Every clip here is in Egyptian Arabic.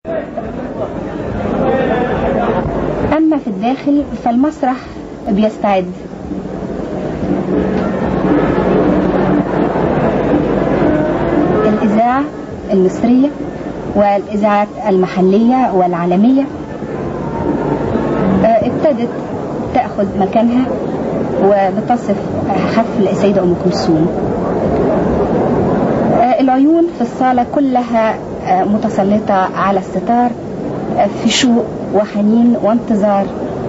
أما في الداخل فالمسرح بيستعد الإذاعة المصرية والإذاعات المحلية والعالمية آه، ابتدت تأخذ مكانها وبتصف حفل السيدة أم كلثوم آه، العيون في الصالة كلها آه، متسلطة على الستار آه، في شوق وحنين وانتظار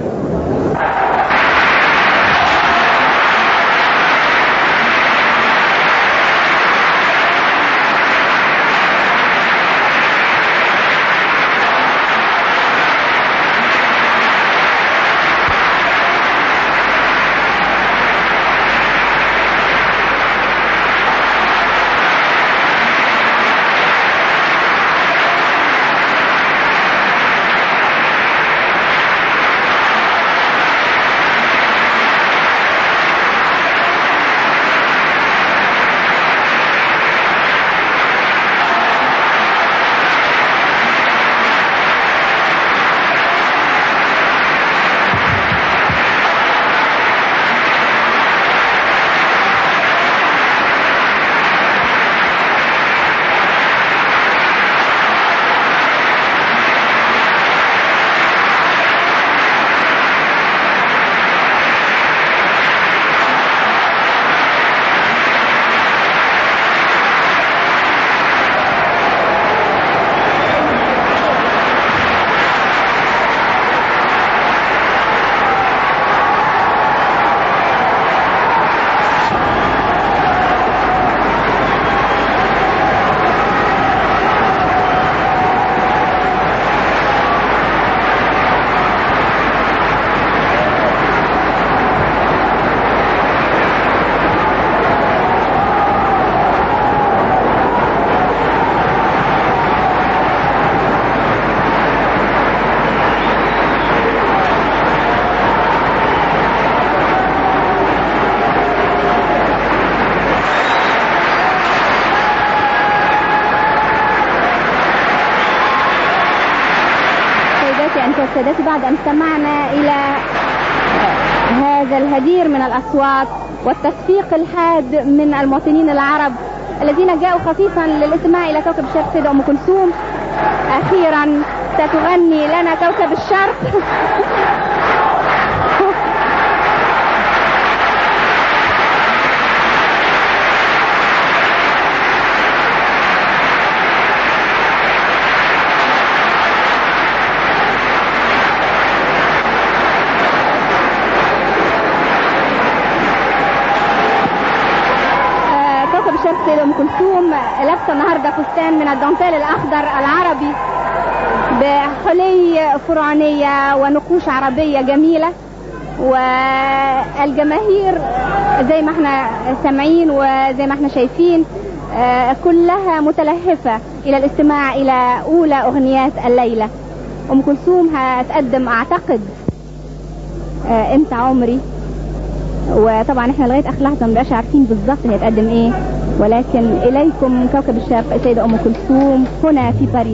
سيداتي أنت وسادتي بعد أن استمعنا إلى هذا الهدير من الأصوات والتصفيق الحاد من المواطنين العرب الذين جاءوا خفيفا للاستماع إلى كوكب الشرق سيدة أم كلثوم أخيرا ستغني لنا كوكب الشرق آه، كوكب الشرق سيدة أم كلثوم لابسة النهاردة فستان من الدانتيل الأخضر العربي بحلي فرعونية ونقوش عربية جميلة والجماهير زي ما احنا سامعين وزي ما احنا شايفين آه، كلها متلهفة إلى الاستماع إلى أولى أغنيات الليلة أم كلثوم هتقدم أعتقد آه، أنت عمري وطبعا احنا لغايه اخر لحظه مبقاش عارفين بالظبط هي تقدم ايه ولكن اليكم كوكب الشرق السيده ام كلثوم هنا في باريس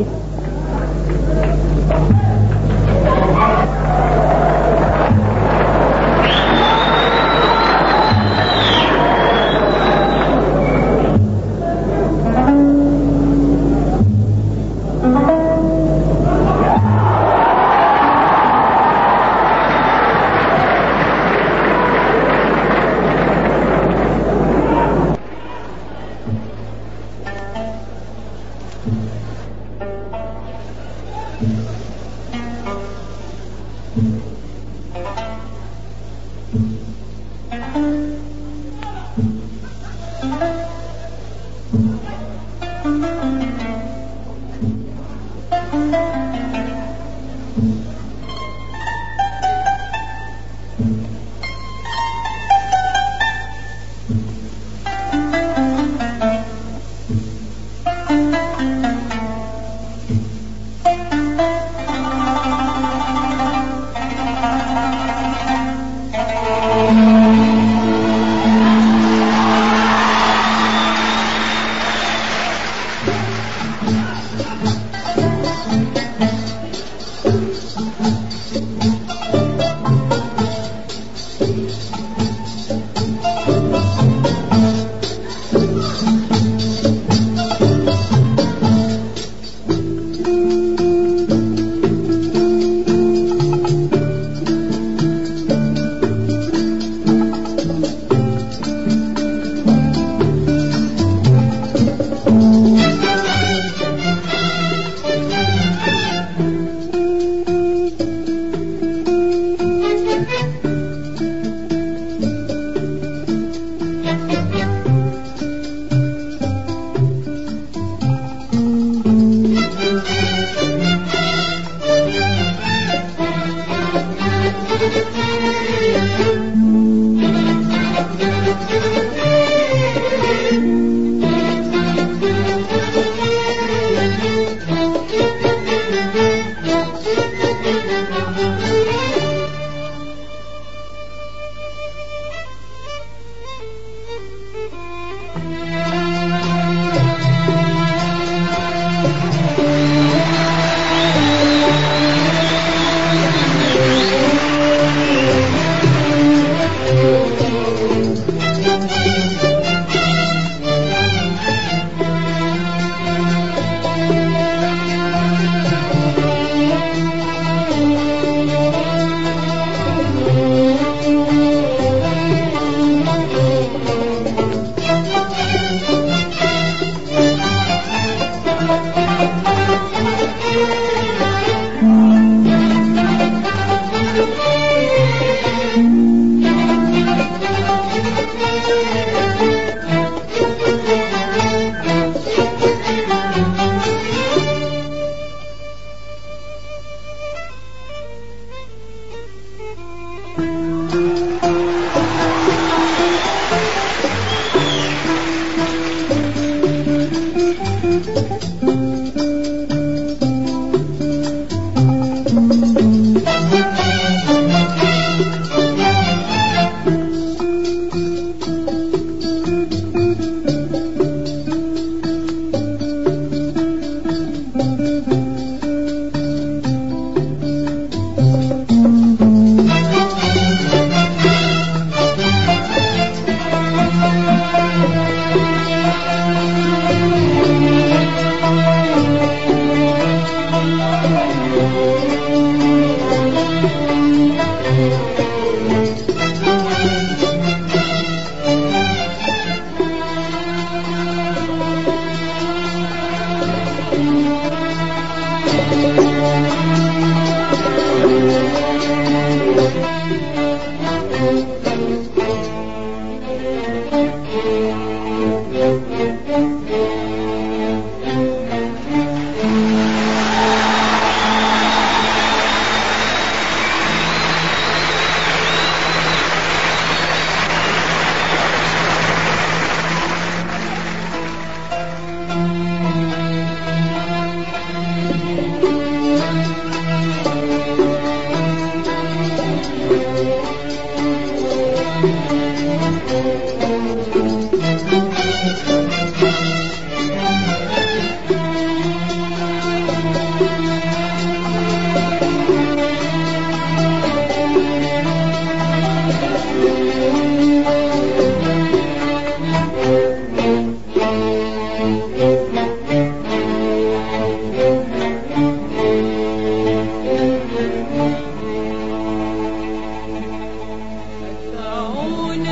دعوني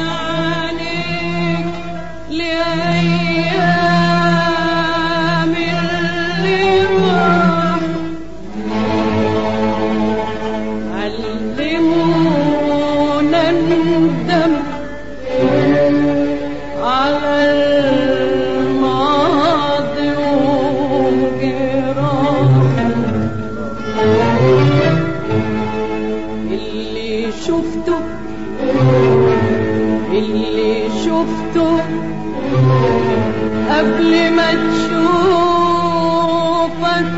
عليك لأيام اللي راح علمونا ندم على الماضي وجراحه اللي شفته اللي شفته قبل ما تشوفك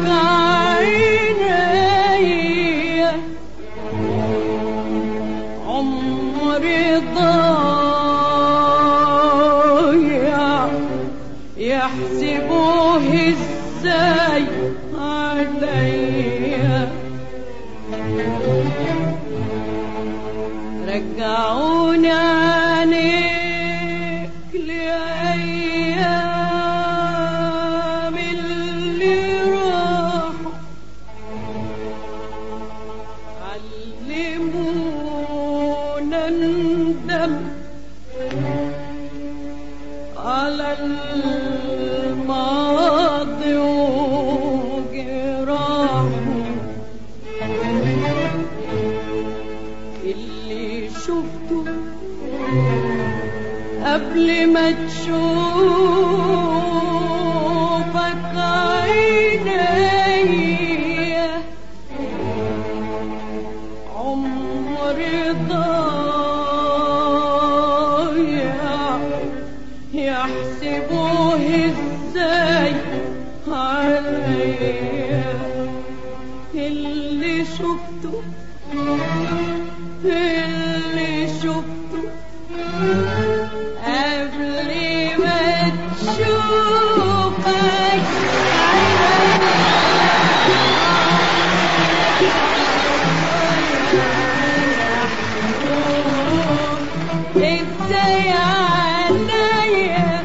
عينيا عمري ضايع يحسبوه ازاي عليا رجعوني عليك لأيام اللي راحوا علمونا ندم على الماضي وجراحه اللي شفته قبل ما تشوفك عينيا اللي شفته اللي شفته قبل ما تشوفك ازاي عليا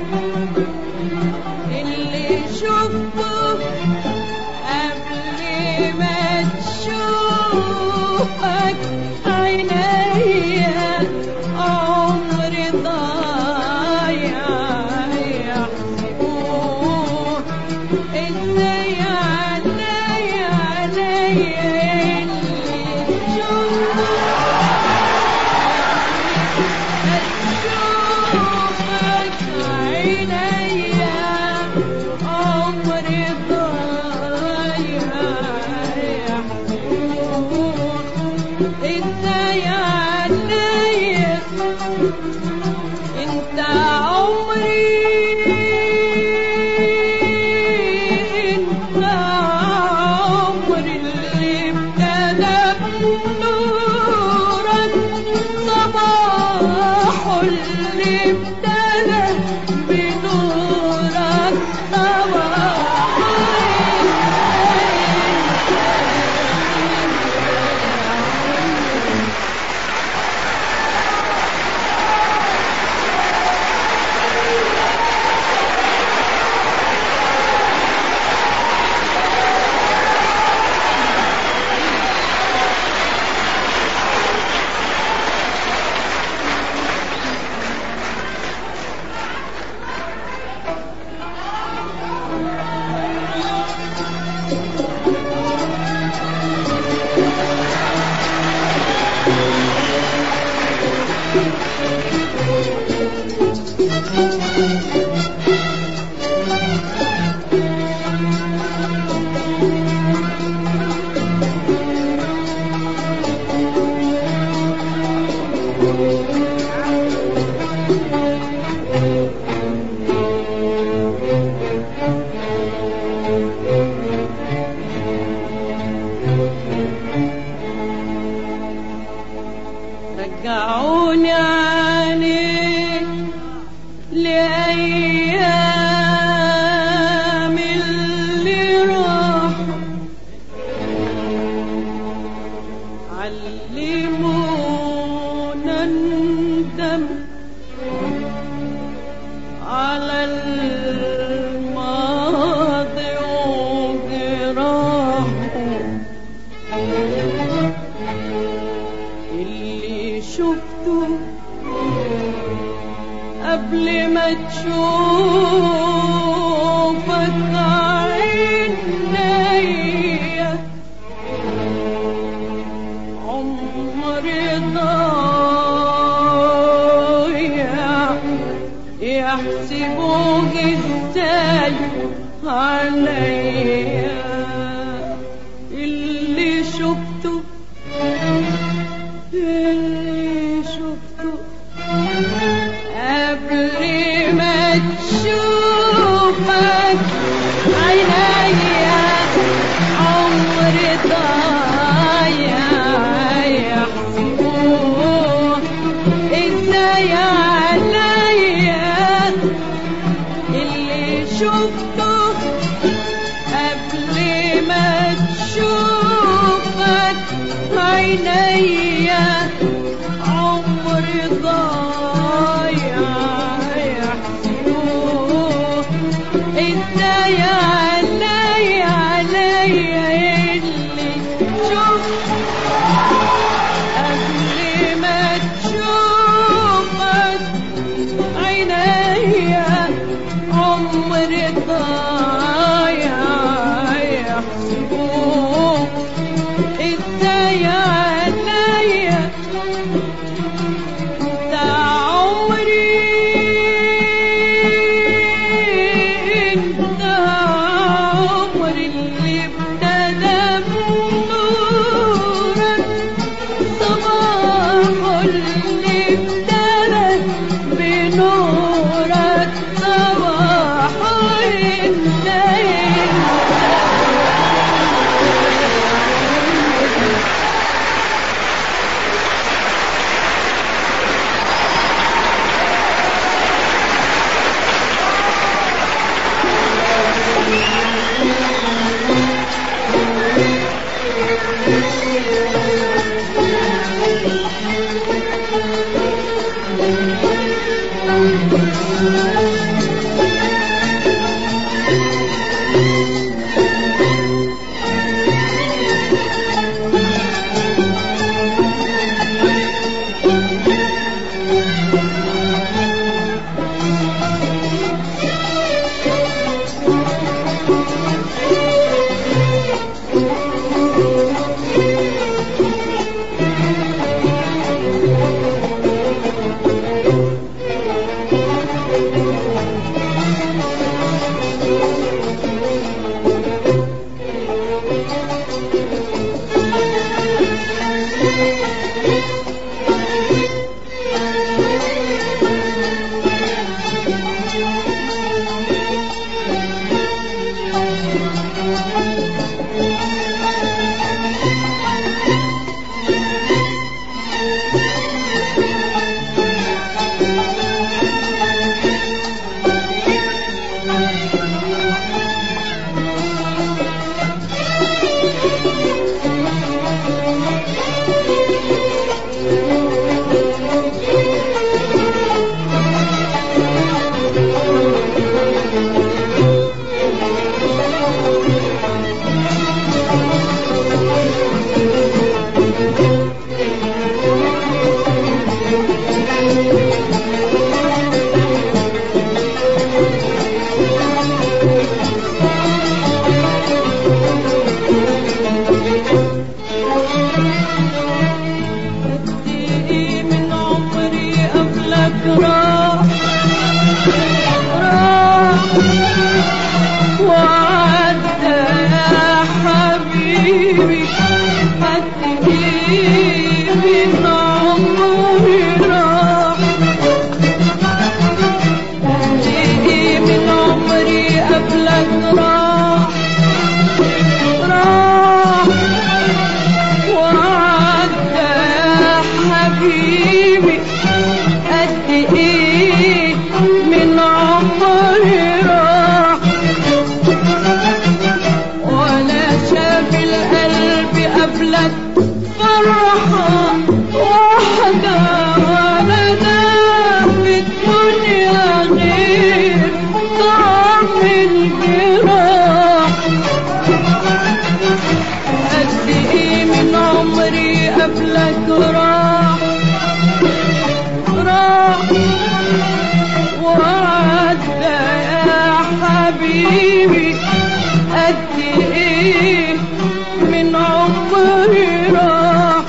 اللي شفته قبل ما تشوفك عينيا عمري ضايع يحسبوه ازاي عليا عليا اللي شفته أشوفك عينيا عمري ضايع يحسبوه ازاي عليا انت عمري انت عمري اللي ابتدى بنورك صباح اللي ابتدى بنورك صباح رجعوني عليك لأيام اللي راحوا علمونا ندم على الماضي وجراحه اللي شفته قبل ما تشوفك عينيا عمري ضايع يحسبوه ازاي عليا اللي شفته اللي شفته قبل ما تشوفك عينيا عمري ضايع يحسبوه ازاي عليا اللي شفته قبل ما تشوفك عينيا عمري ضايع يحسبوه ازاي عليا عليا اللي شفته قبل ما تشوفك عينيا عمري ضايع يحسبوه ازاي عليا ده عمري انت عمري اللي ابتدى بنورك صباح اللي ابتدى بنورك صباح انت حبيبي قد ايه من عمري راح قد ايه من عمري قبلك راح راح وعدى يا حبيبي قد ايه من عمري راح ولا شاف القلب قبلك فرحة واحدة ولا دام في الدنيا غير طعم الجراح قد ايه من عمري قبلك راح راح وعدى يا حبيبي قد ايه من عمري راح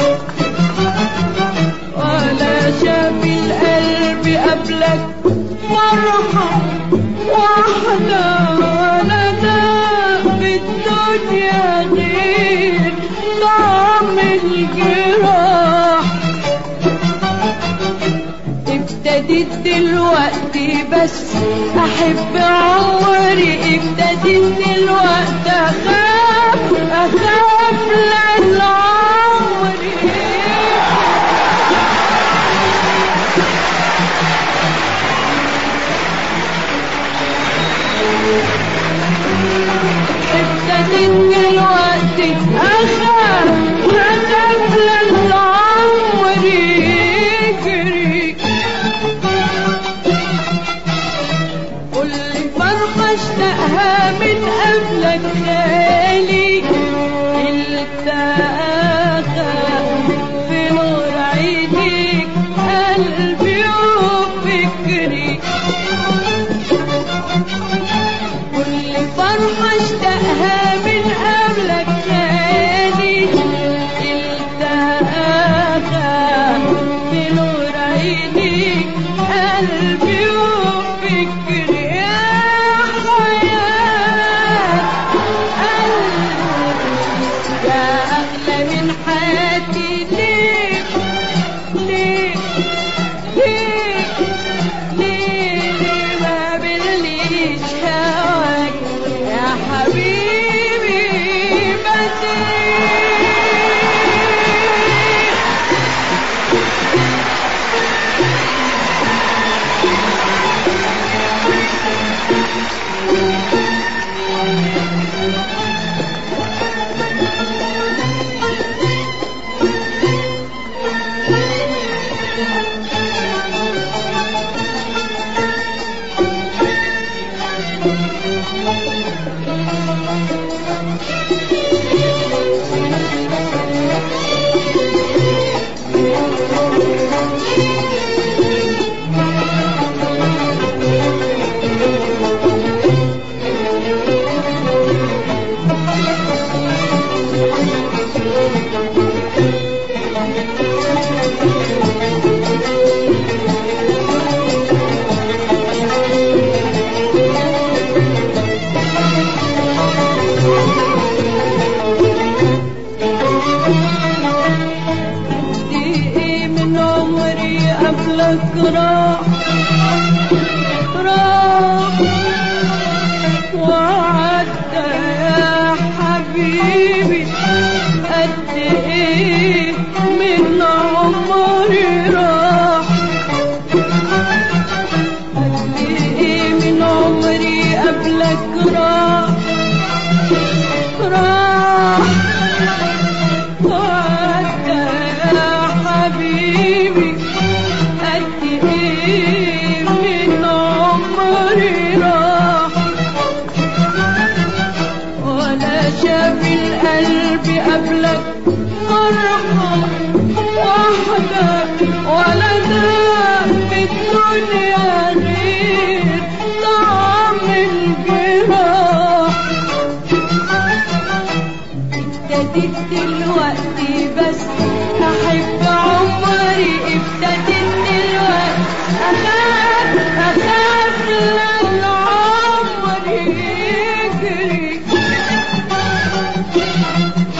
ولا شاف القلب قبلك فرحة واحدة ولا دام في الدنيا غير طعم الجراح ابتديت دلوقتي بس احب عمري ابتديت دلوقتي اخاف اخاف لان عمري ابتديت دلوقتي اخاف اخاف لان عمري يجري كل فرحة اشتقها من قبلك خالي التقاها في نور عينيك قلبي وفكري كل فرحة اشتقها من قبلك خالي التقاها في نور عينيك قلبي وفكري يا حياة قلبي يا أغلى من حياتي ليه ليه ليه ليه ليه ما بليش هواك يا حبيبي بدري ايه من عمري قبلك راح راح وعدى يا حبيبي قد ايه من عمري راح قد ايه من عمري قبلك راح راح وعدى يا حبيبي قد ايه من عمري راح ولا شاف القلب قبلك فرحة واحدة ولا دام في الدنيا غير طعم الجراح ابتديت دلوقتي بس احب عمري ابتديت دلوقتي اخاف اخاف لان عمري يجري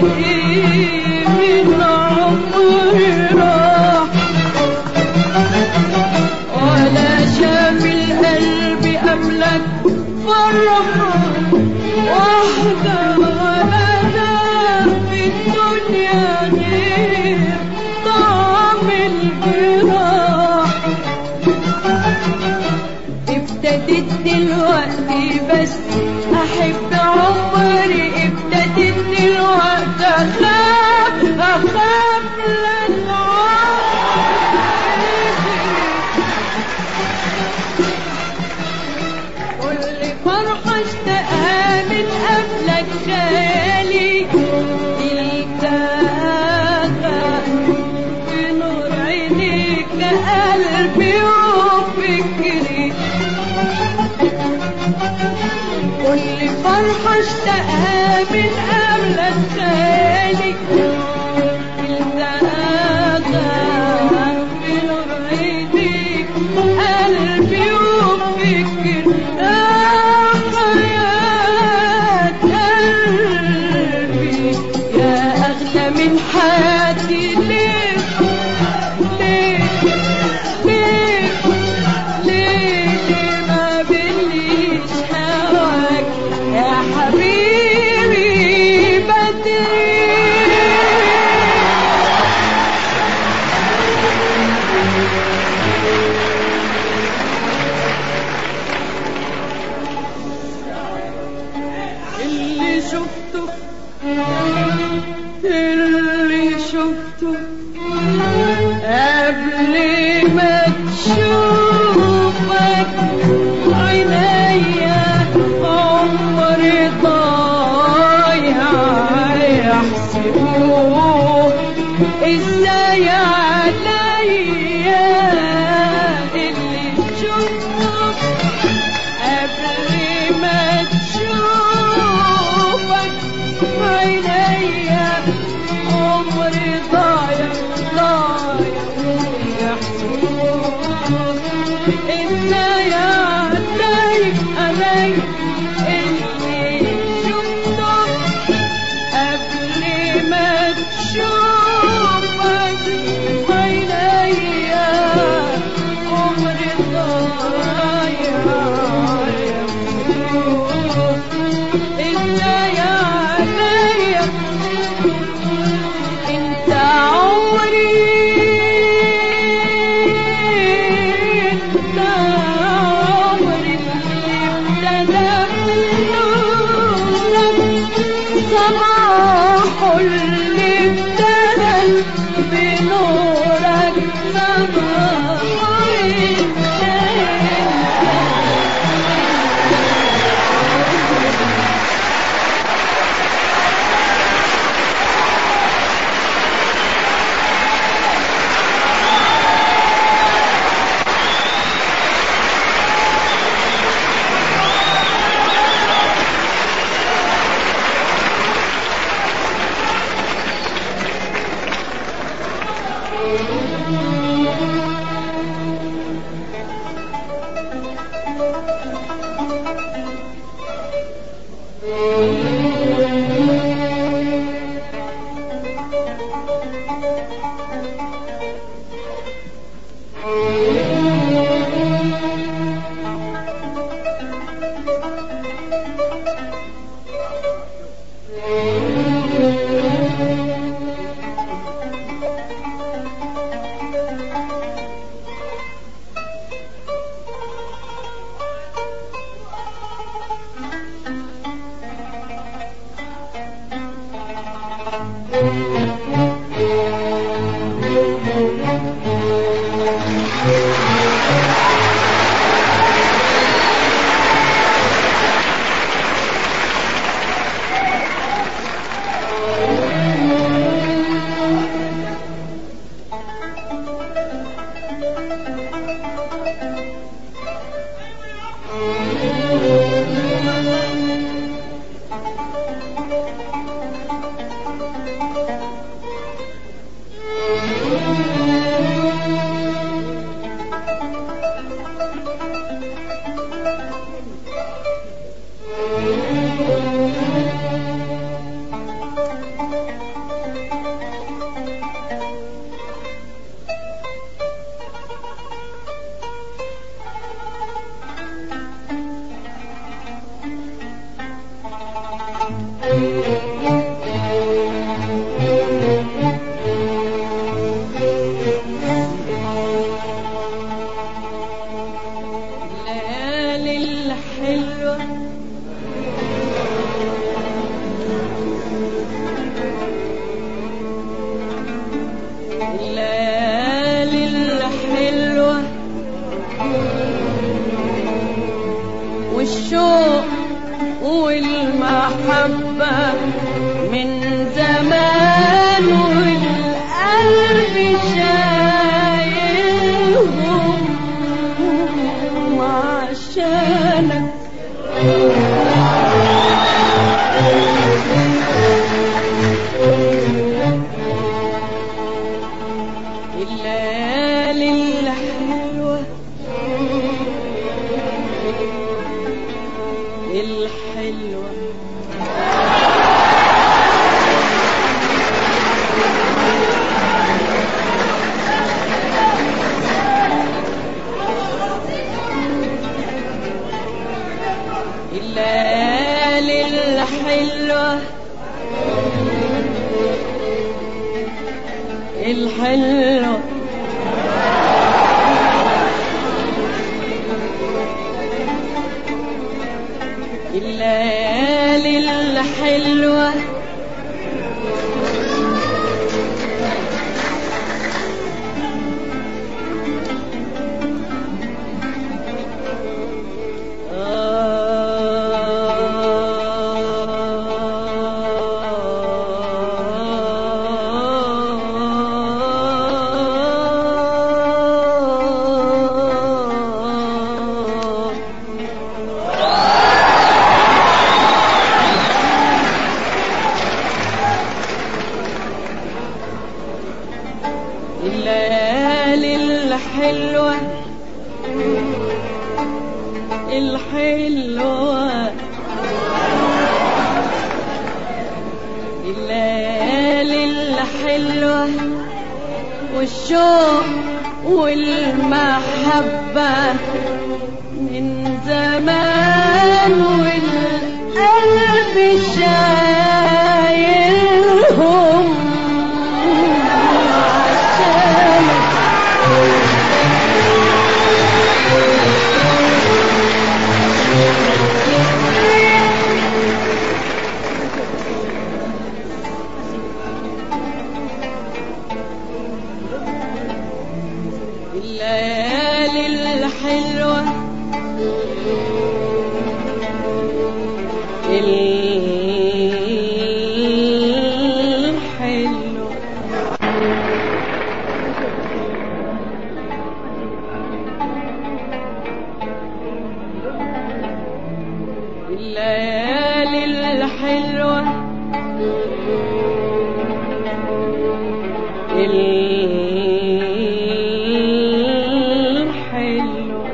ايه من عمري راح ولا شاف القلب قبلك فرحة واحدة ولا ده في الدنيا غير طعم الجراح ابتديت دلوقتي بس احب عمري ابتديت دلوقتي اخاف اخاف كل فرحة اشتقها من قبلك خالي التاغة بنور عينيك قلبي وفكري كل فرحة اشتقها من قبلك خالي التاغة بنور عينيك قلبي وفكري يا حياة قلبي يا أغلى من حياتي ليه ليه ليه ليه ليه ما بليش هواك يا حبيبي بدري اللي شفته اللي شفته قبل ما تشوفك عينيا عمري ضايع يحسبوه ازاي عليا اللي شفته قبل ما تشوفك عينيا عمري ضايع ضايع يحسبوك انت يا علي علي اللي شفته قبل ما تشوفك عينيا عمري ضايع يحسبوك انت يا علي انت عمري انت عمري اللي ابتدى بنورك صباح اللي ابتدى بنورك صباح الليالي الحلوة الليالي الحلوة والشوق والمحبة من زمان والقلب شايلهم عشانك الليالي الحلوة الحلوة الليالي الحلوة الحلوة الليالي الحلوة الليالي الحلوة الحلوة الليالي الحلوة والشوق والمحبة من زمان والقلب شايلهم عشانك الليالي الحلوة الحلوة الليالي الحلوة الحلوة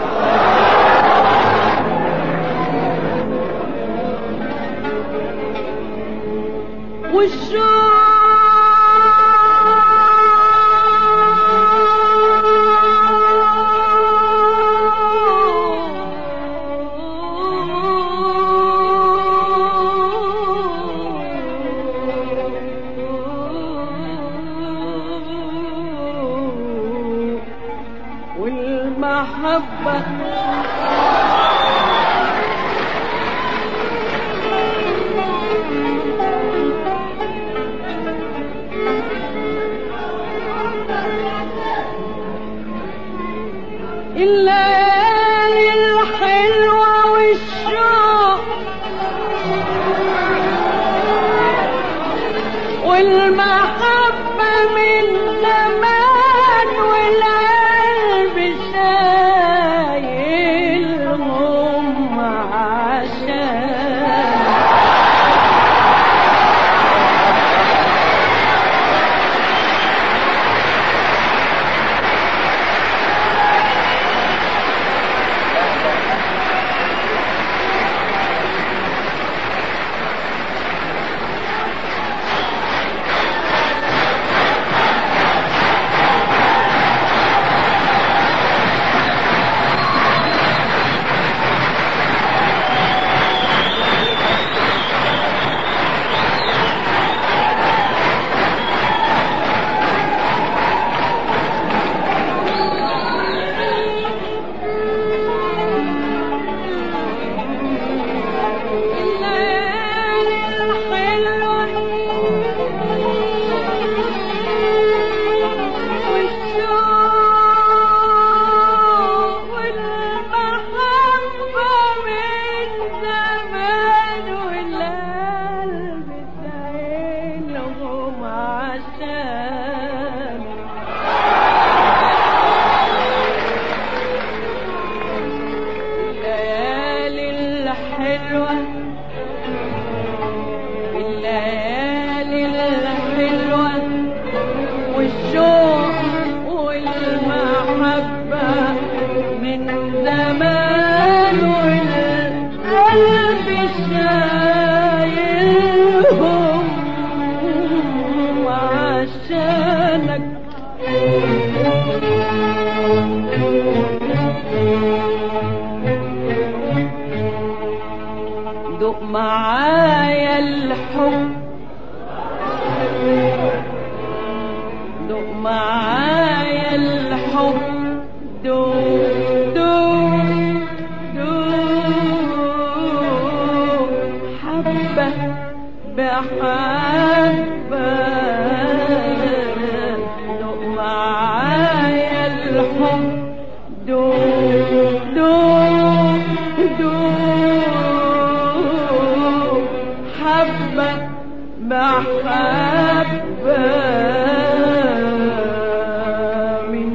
والشوق والمحبة الليالي الحلوة والشوق والمحبة من زمان والقلب شايلهم عشان عشان الليالي الحلوة الليالي الحلوة والشوق والمحبة من زمان والقلب شايلهم عشانك دوق معايا الحب دوق معايا الحب دوق دوق دوق حبة بحبة دوق معايا الحب دوق دوق دوق حبة بحبة من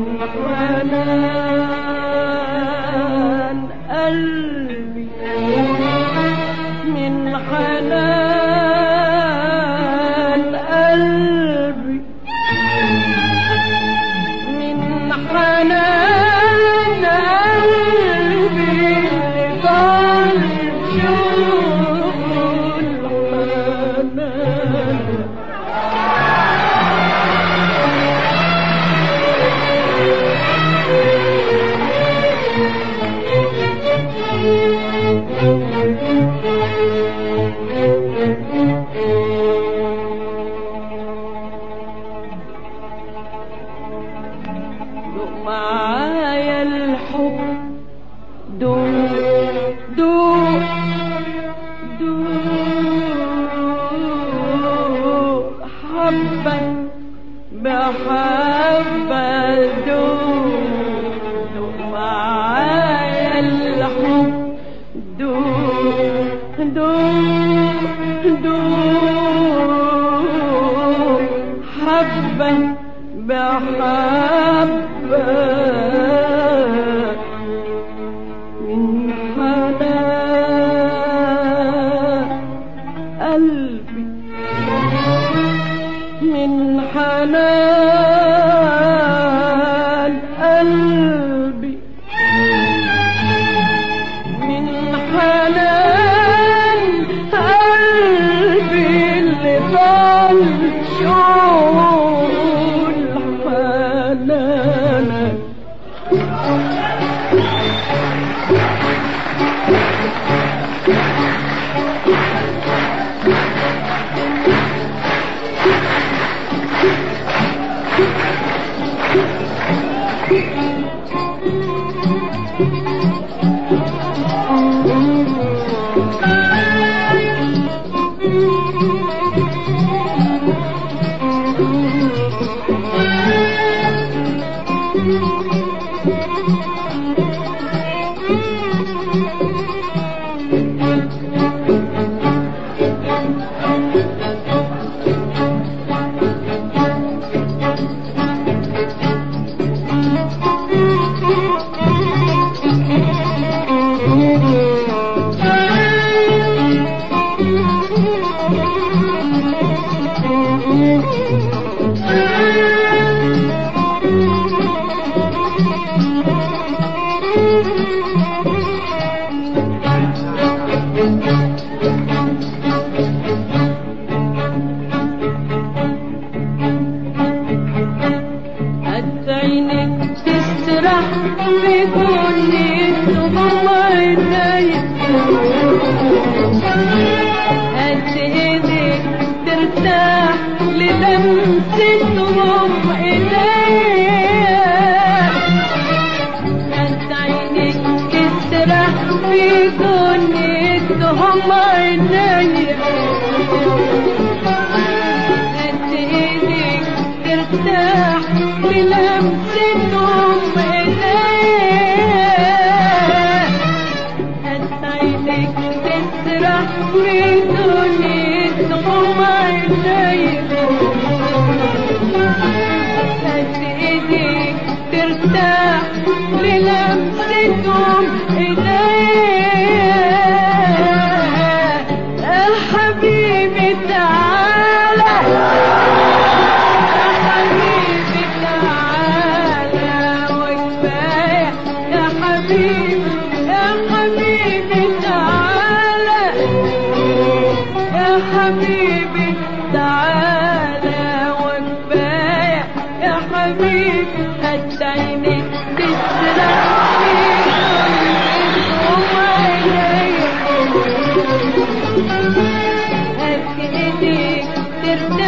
حنان قلبي من حنان قلبي من حنان قلبي ضل شوق الحنان دوق معايا الحب دوق دوق دوق حبة بحبة دوق دوق معايا الحب دوق دوق دوق حبة بحبة من حنان قلبي من حنان قلبي من حنان قلبي اللي ضل شوق الحنان قد عينك تسرح في كل ضم عينيك قد ايدك ترتاح للمستهم ايديا قد عينك تسرح في كل ضم عينيك قد ايدك ترتاح بلمستهم ايديا قد عينك تسرح في دنيتهم عينيك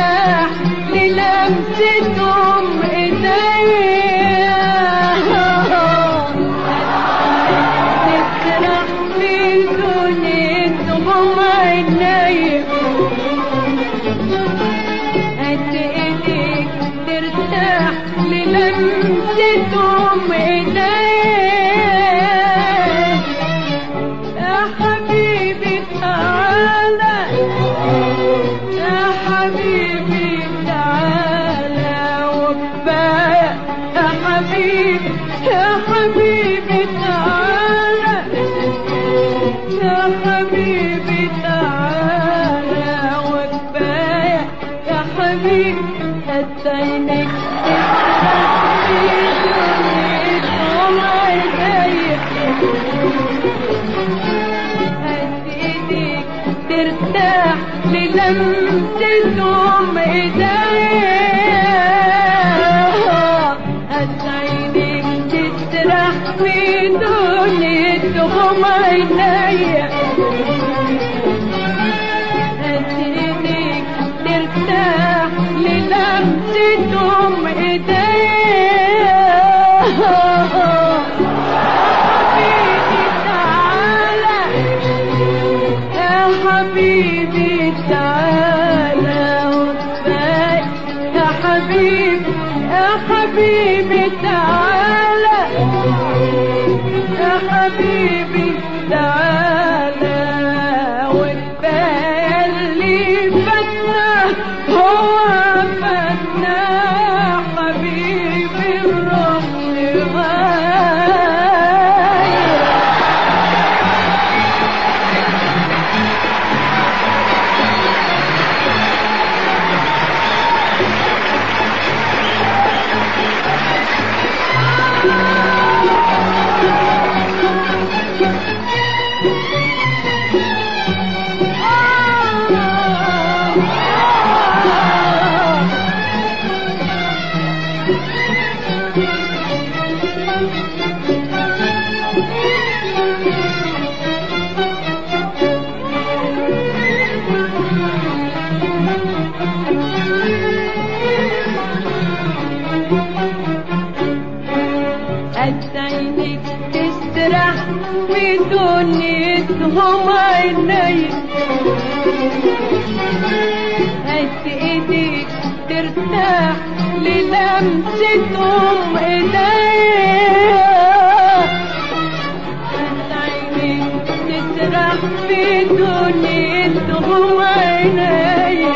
ترتاح للمستهم ايديا تسرح في دنيتهم عينيا قد ايديك ترتاح للمستهم ايديا يا حبيبي تعالى يا حبيبي تعالى وكفاية يا حبيبي يا حبيبي تعالى يا حبيبي تعالى وكفاية يا حبيبي هتعينك ترتاح للمستهم ايديا هتعينك تسرح في دنيتهم عينيا هتعينك ترتاح للمستهم ايديا حبيبي تعالى يا حبيبي تعالى وكفاية يا حبيبي يا حبيبي تعالى يا حبيبي تعالى وكفاية اللي فاتنا هو فاتنا حبيبي الروح غاية عينك تسرح في دنيتهم عيني هات ايديك ترتاح للمستهم ايديا هات عينك تسرح في دنيتهم عيني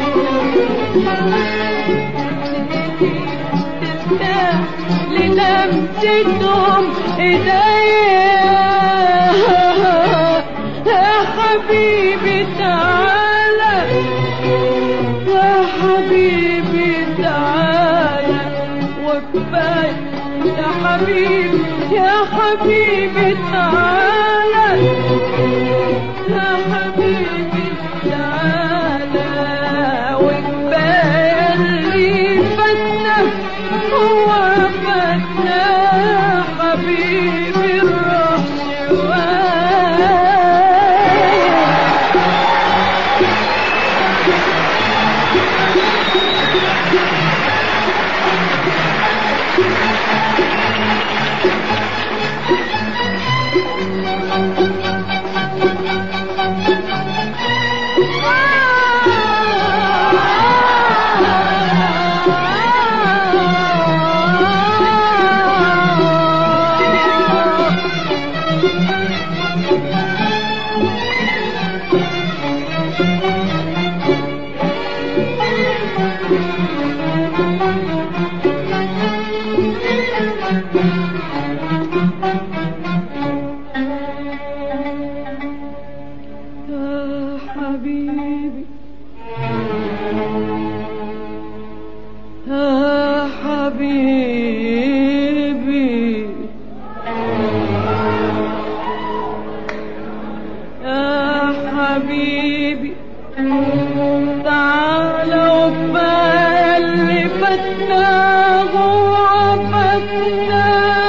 ترتاح للمستهم ايديا يا حبيبي تعالى يا حبيبي تعالى وكفاية يا حبيبي يا حبيبي تعالى يا حبيبي تعالى وكفاية اللي فاتنا هو فاتنا حبيبي الروح شوية يا حبيبي يا حبيبي يا حبيبي تعال وكفاية اللي فاتنا وعفتنا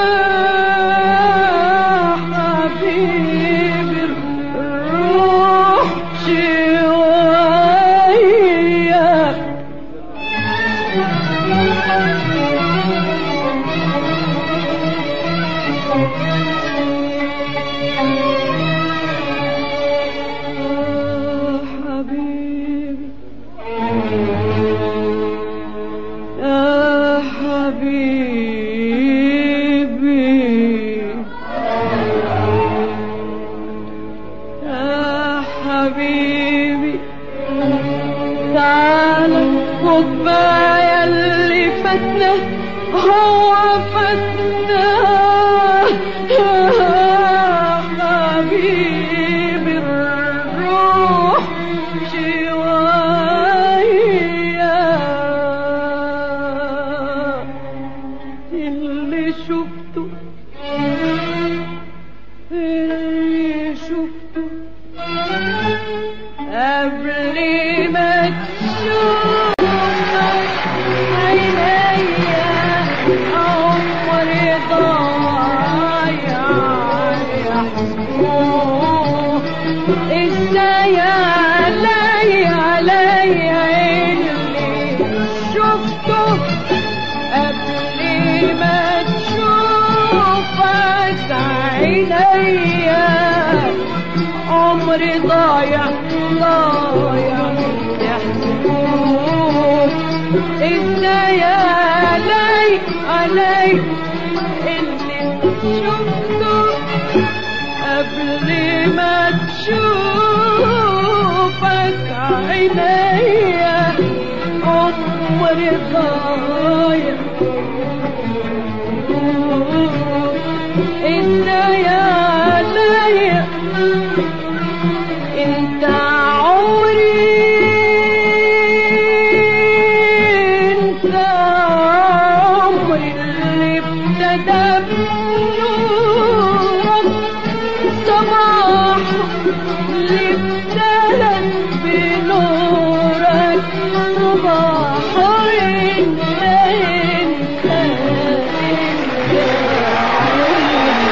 حبيبي الروح شوية يا حبيبي يا حبيبي يا حبيبي تعال خد بقى اللي فاتنا هو فاتنا يا حبيبي الروح شوية اللي شفته اللي شفته قبل ما تشوف عينيا عمري ضايع يحكوه ازاي علي علي اللي شفته قبل ما تشوفك عينيا عمري ضايع ضايع يحسبوك ازاي علي علي اللي شفته قبل ما تشوفك عينيا عمري ضايع ازاي علي انت عمري انت عمري اللي ابتدى بنورك صباح اللي ابتدى بنورك صباح انت انت انت عمري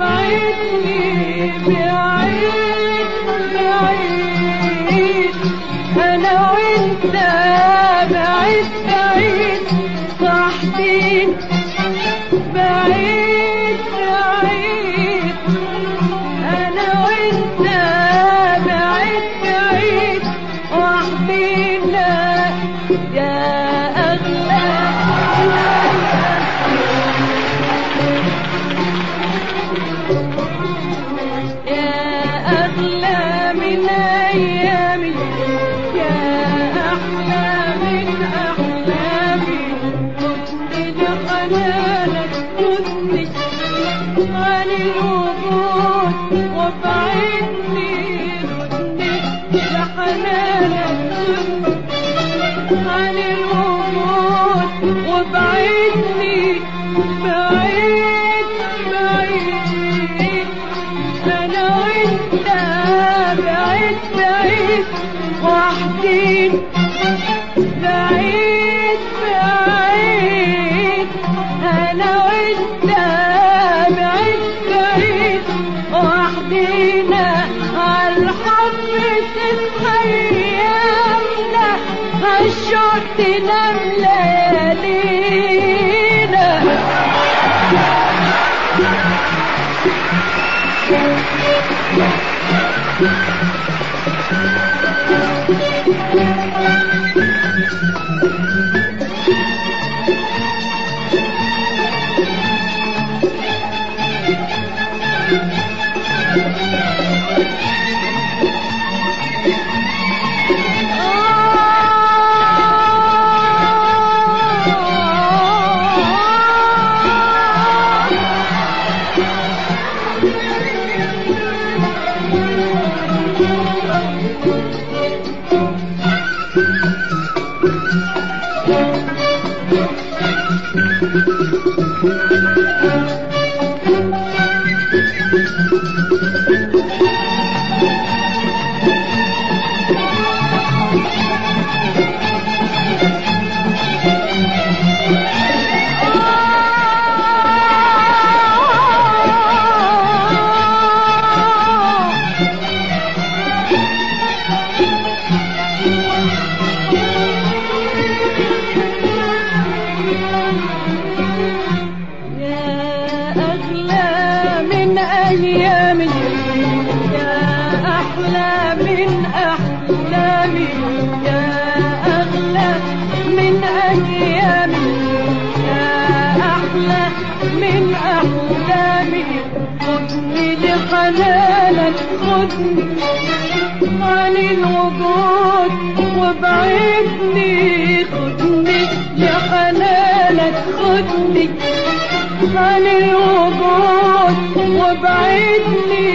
وبعدني بعيد بعيد انا وانت بعيد بعيد وحدين بعيد بعيد انا وانت بعيد بعيد وحدينا يا اغلى يا أغلى من أيامي يا أحلى من أحلامي خدني لحنانك خدني عن الوجود وابعدني خدني لحنانك خدني عن الوجود وابعدني بعيد بعيد انا وانت بعيد بعيد وحدين بعيد بعيد انا وانت بعيد بعيد وحدينا عالحب تتخيمنا عالشوق تنام ليالينا يا أغلى من أيامي يا أحلى من أحلامي يا أغلى من أيامي يا أحلى من أحلامي خدني لحنانك خدني عن الوجود وابعدني خدني لحنانك خدني عن الوجود وابعدني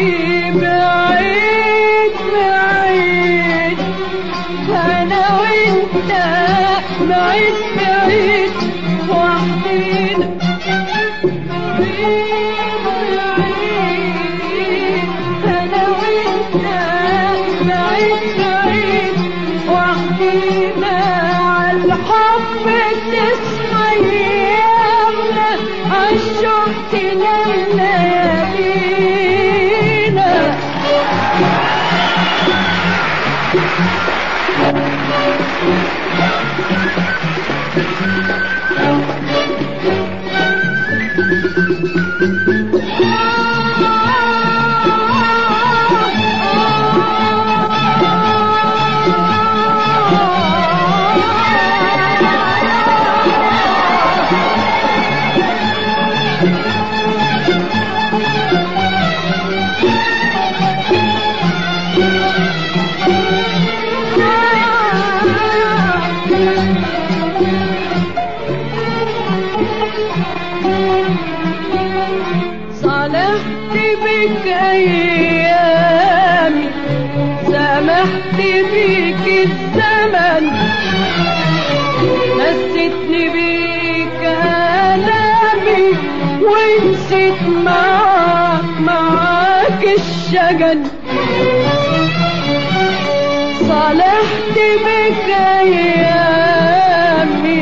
بعيد بعيد انا وانت بعيد بعيد وحدينا بعيد بعيد انا وانت بعيد بعيد وحدينا عالحب تسمينا عالشوق تنام ليالينا صالحت بك ايامي سامحت بك الزمن نسيتني بك الامي ونسيت معاك معاك الشجن صالحت بك ايامي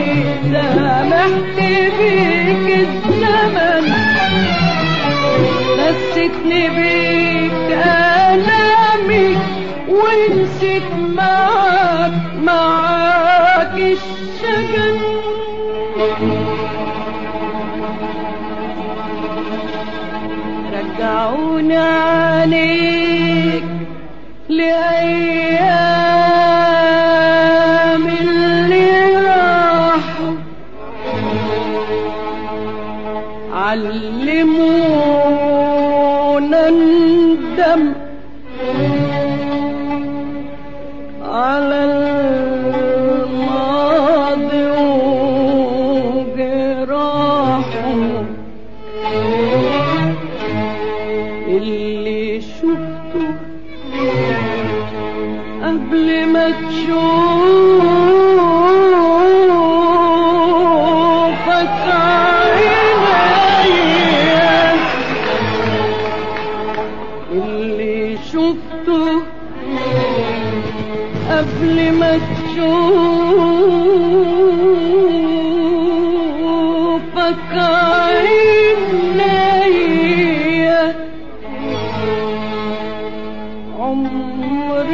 سامحت بك الزمن بس فاتني بيك آلامي ونسيت معاك معاك الشجن رجعوني عليك لأيام اللي راحوا علمونا ندم على الماضي وجراحه اللي شفته قبل ما تشوفك عينيا اللي شفته قبل ما تشوفك عينيا عمر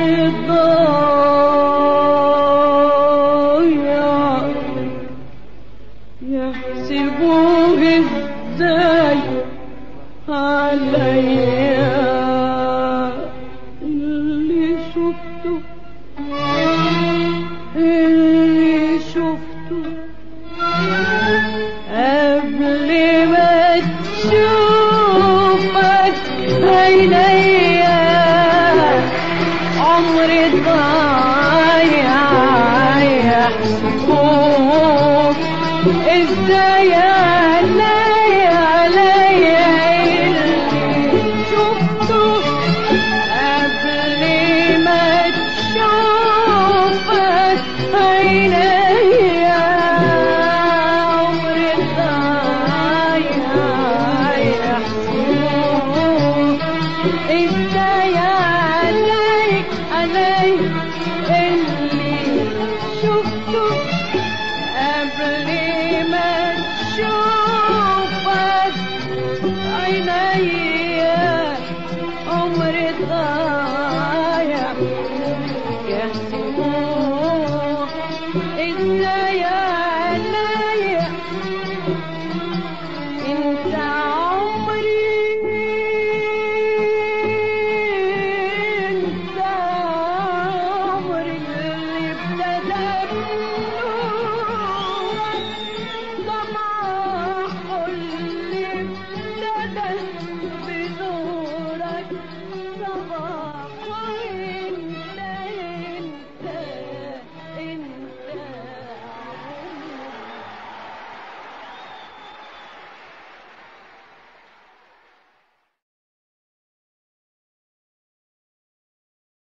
ضايع يحسبوه ازاي عليا اللي شفته اللي شفته قبل ما تشوفك عينيا عمري ضايع يحسبوك ازاي عليا عليا اللي شفته قبل ما تشوفك عينيا عمري ضايع يحسبوك ازاي عليك عليك